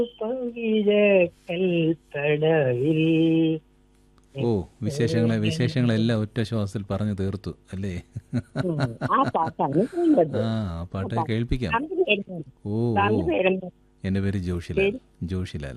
കൽപ്പടവിൽ ഓ വിശേഷങ്ങളെ വിശേഷങ്ങളെല്ലാം ഒറ്റ ശ്വാസത്തിൽ പറഞ്ഞു തീർത്തു അല്ലേ ഉം, ആ പാട്ടാണ് കേൾക്കുന്നത്. ആ ആ പാട്ട് കേൾപ്പിക്കാം താങ്കൾ പേരെന്താ? ഓ ഓ താങ്കൾ പേരെന്താ? എൻ്റെ പേര് ജോഷിലാൽ ജോഷിലാൽ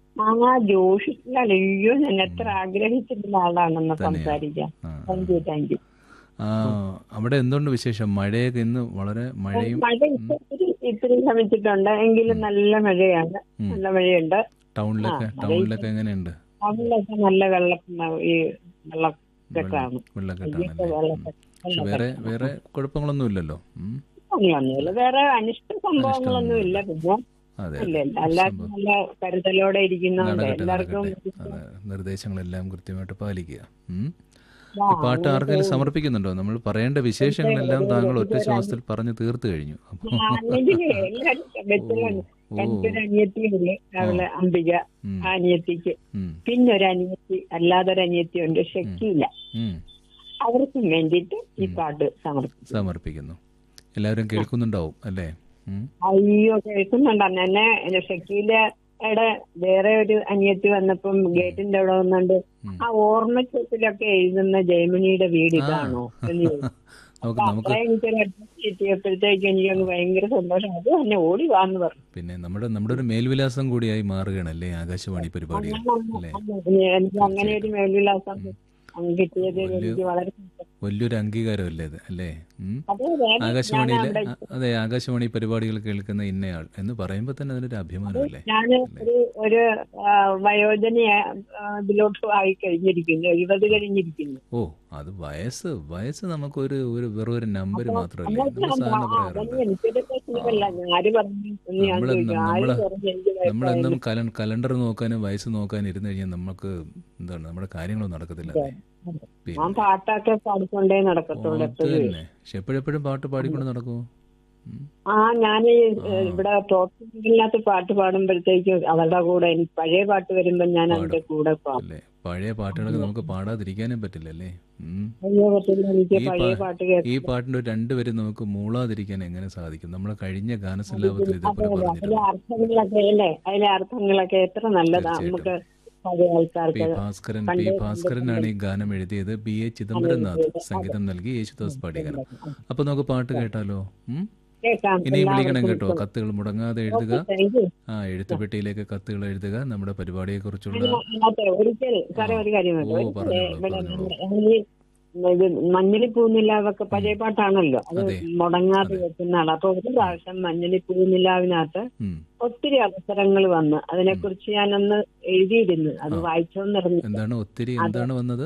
ആ ജോഷിലാൽ അയ്യോ ഞാൻ എത്ര ആഗ്രഹിച്ചിട്ടുള്ള ആളാണെന്ന് തന്നെയാ. സംസാരിക്കാൻ ആ താങ്ക് യു താങ്ക് യു ആ അവിടെ എന്തുകൊണ്ട് വിശേഷം മഴയൊക്കെ ഇന്ന് വളരെ മഴയും മഴ ഇപ്പൊ ഇത്തിരി ഇത്തിരി ശമിച്ചിട്ടുണ്ട് എങ്കിലും നല്ല മഴയാണ് ഉം. നല്ല മഴയുണ്ട് ടൗണിലൊക്കെ ആ, ടൗണിലൊക്കെ എങ്ങനെയുണ്ട് അവിടെയൊക്കെ നല്ല വെള്ളം ഈ വെള്ളക്കെട്ടാണ് വെള്ളക്കെട്ടാണല്ലേ ഇവിടുത്തെ ഉം. വെള്ളക്കെട്ട് പക്ഷെ വേറെ വേറെ കുഴപ്പങ്ങളൊന്നും ഇല്ലല്ലോ ഉം. അങ്ങനെയൊന്നുമില്ല വേറെ അനിഷ്ട സംഭവങ്ങളൊന്നും ഇല്ല പിന്നെ അതെ ഇല്ല അതെ ഇല്ല എല്ലാവർക്കും നല്ല കരുതലോടെ ഇരിക്കുന്നതുകൊണ്ട് നടക്കട്ടെ എല്ലാവർക്കും നടക്കട്ടെ അതെ നിർദ്ദേശങ്ങളെല്ലാം കൃത്യമായിട്ട് പാലിക്കുക ഉം. ആ, ഈ പാട്ട് ആർക്കെങ്കിലും സമർപ്പിക്കുന്നുണ്ടോ നമ്മൾ പറയേണ്ട വിശേഷങ്ങളെല്ലാം താങ്കൾ ഒറ്റ ശ്വാസത്തിൽ പറഞ്ഞു തീർത്തു കഴിഞ്ഞു അപ്പോൾ അല്ലെങ്കിൽ എല്ലാവരും വെച്ചിലാണ് ഓ എനിക്കൊരു അനിയത്തിയുണ്ട് അവള് അംബിക ഉം, ആ അനിയത്തിക്ക് ഉം, പിന്നെ ഒരു അനിയത്തി അല്ലാതൊരു അനിയത്തി ഉണ്ട് ഷക്കീല ഉം. അവർക്കും വേണ്ടിയിട്ട് ഈ പാട്ട് സമർപ്പിക്കും സമർപ്പിക്കുന്നു എല്ലാവരും കേൾക്കുന്നുണ്ടാവും അല്ലേ ഉം. അയ്യോ കേൾക്കുന്നുണ്ട് എന്നെ ഷക്കീലയുടെ വേറെ ഒരു അനിയത്തി വന്നപ്പം ഗേറ്റിന്റെ അവിടെ വന്നുണ്ട് ഉം. ആ ഓർമ്മച്ചത്തിലൊക്കെ എഴുതുന്ന ജയമണിയുടെ വീട് ഇതാണോ എന്ന് ചോദിച്ചു. നമുക്ക് അപ്പൊ നമുക്ക് അത്ര എനിക്കൊരു അഡ്രസ് കിട്ടിയപ്പോഴത്തേക്ക് എനിക്ക് ഭയങ്കര സന്തോഷം അത് തന്നെ ഓടി വാന്ന് പറഞ്ഞു പിന്നെ നമ്മുടെ നമ്മുടെ ഒരു മേൽവിലാസം കൂടിയായി മാറുകയാണല്ലേ ആകാശവാണി പരിപാടികൾ അല്ലേ എനിക്ക് അങ്ങനെ ഒരു മേൽവിലാസം കിട്ടിയത് എനിക്ക് വളരെ സന്തോഷം. വലിയൊരു അംഗീകാരമല്ലേ ഇത് അല്ലേ ഉം. അത് വേറെ ഞാൻ ആകാശവാണിയിലെ അവിടെ അ- അതെ ആകാശവാണി പരിപാടികൾ കേൾക്കുന്ന ഇന്നയാൾ എന്ന് പറയുമ്പോൾ തന്നെ അതിനൊരു അഭിമാനമല്ലേ ഞാൻ ഒരു ഒരു ആ, വയോജന ആ, ഇതിലോട്ട് ആയി കഴിഞ്ഞിരിക്കുന്നു എഴുപത് കഴിഞ്ഞിരിക്കുന്നു ഓ അത് വയസ്സ് വയസ്സ് നമുക്കൊരു ഒരു വെറും ഒരു നമ്പർ മാത്രമല്ലേ അതൊക്കെ നമ്മൾ സാധാരണ ആ, പറയാറുണ്ട് അതൊന്നും എനിക്കൊരു പ്രശ്നമല്ല ആര് പറഞ്ഞു എന്ന് ഞാൻ നമ്മള് ചോദിക്കും ആര് നമ്മള് പറഞ്ഞു എനിക്ക് നമ്മളെന്നും കല കലണ്ടർ നോക്കാനും വയസ്സ് നോക്കാനും ഇരുന്ന് കഴിഞ്ഞാൽ നമുക്ക് എന്താണ് നമ്മുടെ കാര്യങ്ങളൊന്നും നടക്കത്തില്ല ഞാൻ പിന്നെ പാട്ടൊക്കെ പാടിക്കൊണ്ടേ നടക്കത്തുള്ളൂ അത് എപ്പോഴും തന്നെ പക്ഷെ എപ്പോഴെപ്പോഴും പാട്ട് പാടിക്കൊണ്ട് നടക്കുമോ ഉം. ആ ഞാൻ ഇവിടെ ടോപ്പിനകത്ത് പാട്ട് പാടുമ്പോഴത്തേക്കും അവരുടെ കൂടെ എനിക്ക് പഴയ പാട്ട് വരുമ്പോ ഞാൻ അതിന്റെ കൂടെ പാടും അല്ലേ പഴയ പാട്ടുകളൊക്കെ നമുക്ക് പാടാതിരിക്കാനും പറ്റില്ലല്ലേ ഉം. അയ്യോ പറ്റില്ല എനിക്ക് ഈ പഴയ പാ- പാട്ട് കേൾക്കാം ഈ പാട്ടിന്റെ ഒരു രണ്ടുപേരും നമുക്ക് മൂളാതിരിക്കാൻ എങ്ങനെ സാധിക്കും നമ്മളെ കഴിഞ്ഞ ഗാനസല്ലാപത്തിൽ ഇതേപോലെ അതിലെ പറഞ്ഞിരുന്നു അർത്ഥങ്ങളൊക്കെ അല്ലേ അതിലെ അർത്ഥങ്ങളൊക്കെ എത്ര നല്ലതാ നമുക്ക് പഴയ പി ആൾക്കാർക്ക് ഭാസ്കരൻ പി ഭാസ്കരനാണ് ഈ ഗാനം എഴുതിയത് ബി എ ചിദംബരനാഥ് സംഗീതം നൽകി യേശുദാസ് പാടിയ ഗാനം അപ്പൊ നമുക്ക് പാട്ട് കേട്ടാലോ ഉം? കേൾക്കാം ഇനിയും വിളിക്കണം കേട്ടോ കത്തുകൾ മുടങ്ങാതെ എഴുതുക താങ്ക് യു ആ എഴുത്തുപെട്ടിയിലേക്ക് കത്തുകൾ എഴുതുക നമ്മുടെ പരിപാടിയെ കുറിച്ചുള്ള അതിനകത്ത് ഒരിക്കൽ സാറേ ഒരു കാര്യമുണ്ട് ഓ, ഒരിക്കൽ പറഞ്ഞോളൂ, ഇവിടെ പറഞ്ഞോളൂ. നമ്മുടെ ഈ ഇത് മഞ്ഞളി പൂനിലാവൊക്കെ പഴയ പാട്ടാണല്ലോ അത് അതെ. മുടങ്ങാതെ വെക്കുന്ന ആളാ അപ്പൊ ഒരു പ്രാവശ്യം മഞ്ഞളി പൂനിലാവിനകത്ത് ഉം. ഒത്തിരി അവസരങ്ങൾ വന്ന് അതിനെക്കുറിച്ച് ഞാനൊന്ന് എഴുതിയിരുന്നു അത് വായിച്ചോന്നിരുന്നു എന്താണ് ഒത്തിരി എന്താണ് വന്നത്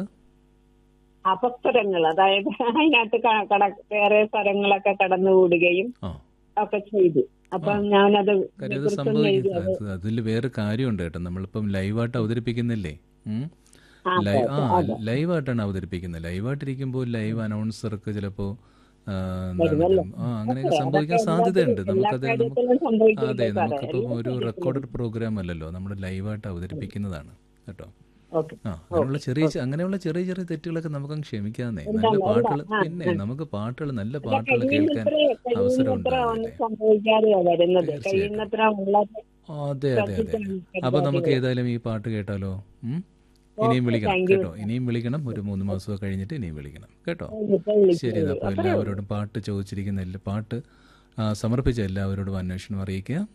അപസ്വരങ്ങൾ അതായത് അതിനകത്ത് ക- കട വേറെ സ്വരങ്ങളൊക്കെ കടന്നുകൂടുകയും ആ ഒക്കെ ചെയ്തു അപ്പൊ ഞാനത് കാര്യം അത് ഇതിനെക്കുറിച്ചൊന്ന് എഴുതി അത് സംഭവിക്കുന്നത് അതിൽ വേറെ കാര്യമുണ്ട് കേട്ടോ നമ്മളിപ്പം ലൈവായിട്ട് അവതരിപ്പിക്കുന്നില്ലേ ഉം? ആ, ലൈവ് ആ ലൈവായിട്ടാണ് അവതരിപ്പിക്കുന്നത് ലൈവായിട്ടിരിക്കുമ്പോൾ ലൈവ് അനൗൺസർക്ക് ചിലപ്പോ ആ, എന്താണ് ആ അങ്ങനെയൊക്കെ സംഭവിക്കാൻ സാധ്യതയുണ്ട് നമുക്കത് നമുക്ക് കാര്യത്തിലും സംഭവിക്കില്ല അതെ സാറേ നമുക്കിപ്പം ഒരു റെക്കോർഡഡ് പ്രോഗ്രാം അല്ലല്ലോ നമ്മൾ ലൈവായിട്ട് അവതരിപ്പിക്കുന്നതാണ് കേട്ടോ ഓക്കെ ആ അങ്ങനെയുള്ള ചെറിയ ചെ- അങ്ങനെയുള്ള ചെറിയ ചെറിയ തെറ്റുകളൊക്കെ നമുക്ക് ക്ഷമിക്കാന്നേ നല്ല പാട്ടുകൾ പിന്നെ നമുക്ക് പാട്ടുകൾ നല്ല പാട്ടുകൾ കേൾക്കാൻ അവസരം കഴിയുന്നത്ര ഒന്നും ഉണ്ടാവില്ലേ സംഭവിക്കാതെയാ വരുന്നത് കഴിയുന്നത്ര ഉള്ളത് അതെ അതെ അതെ അപ്പൊ നമുക്ക് ഏതായാലും ഈ പാട്ട് കേട്ടാലോ ഉം? ഇനിയും വിളിക്കണം കേട്ടോ ഇനിയും വിളിക്കണം ഒരു മൂന്ന് മാസമൊക്കെ കഴിഞ്ഞിട്ട് ഇനിയും വിളിക്കണം കേട്ടോ ശരി അപ്പോൾ എല്ലാവരോടും പാട്ട് ചോദിച്ചിരിക്കുന്ന എല്ലാ പാട്ട് ആ, സമർപ്പിച്ച എല്ലാവരോടും അന്വേഷണം അറിയിക്കുക